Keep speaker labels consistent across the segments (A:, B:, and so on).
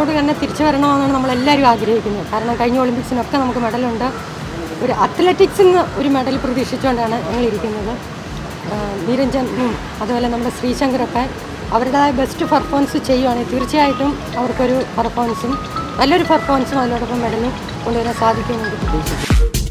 A: ഇങ്ങോട്ട് തന്നെ തിരിച്ചു വരണമെന്നാണ് നമ്മളെല്ലാവരും ആഗ്രഹിക്കുന്നത് കാരണം കഴിഞ്ഞ ഒളിമ്പിക്സിനൊക്കെ നമുക്ക് മെഡലുണ്ട് ഒരു അത്ലറ്റിക്സിൽ നിന്ന് ഒരു മെഡൽ പ്രതീക്ഷിച്ചുകൊണ്ടാണ് ഞങ്ങൾ ഇരിക്കുന്നത് ആ, നിരഞ്ജനും അതുപോലെ നമ്മുടെ ശ്രീശങ്കറൊക്കെ അവരുടേതായ ബെസ്റ്റ് പെർഫോമൻസ് ചെയ്യുവാണെങ്കിൽ തീർച്ചയായിട്ടും അവർക്കൊരു പെർഫോമൻസും നല്ലൊരു പെർഫോമൻസും അതിനോടൊപ്പം മെഡലും കൊണ്ടുവരാൻ സാധിക്കുമെന്ന് പ്രതീക്ഷിക്കുന്നു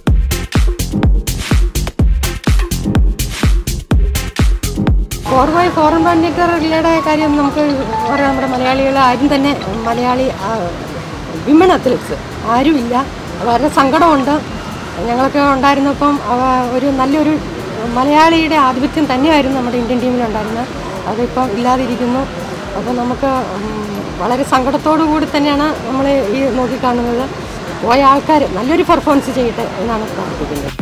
A: ഫോർവൈ ഫോറിൻ പണിക്കറുടെ കാര്യം നമുക്ക് പറയാം നമ്മുടെ മലയാളികൾ ആരും തന്നെ മലയാളി വിമൺ അത്ലറ്റ്സ് ആരുമില്ല വളരെ സങ്കടമുണ്ട് ഞങ്ങളൊക്കെ ഉണ്ടായിരുന്നപ്പം അവ- ഒരു നല്ലൊരു മലയാളിയുടെ ആധിപത്യം തന്നെയായിരുന്നു നമ്മുടെ ഇന്ത്യൻ ടീമിലുണ്ടായിരുന്നത് അതിപ്പം ഇല്ലാതിരിക്കുന്നു അപ്പോൾ നമുക്ക് ഉം, വളരെ സങ്കടത്തോടു കൂടി തന്നെയാണ് നമ്മൾ ഈ നോക്കിക്കാണുന്നത് പോയ ആൾക്കാർ നല്ലൊരു പെർഫോമൻസ് ചെയ്യട്ടെ എന്നാണ് പ്രാർത്ഥിക്കുന്നത്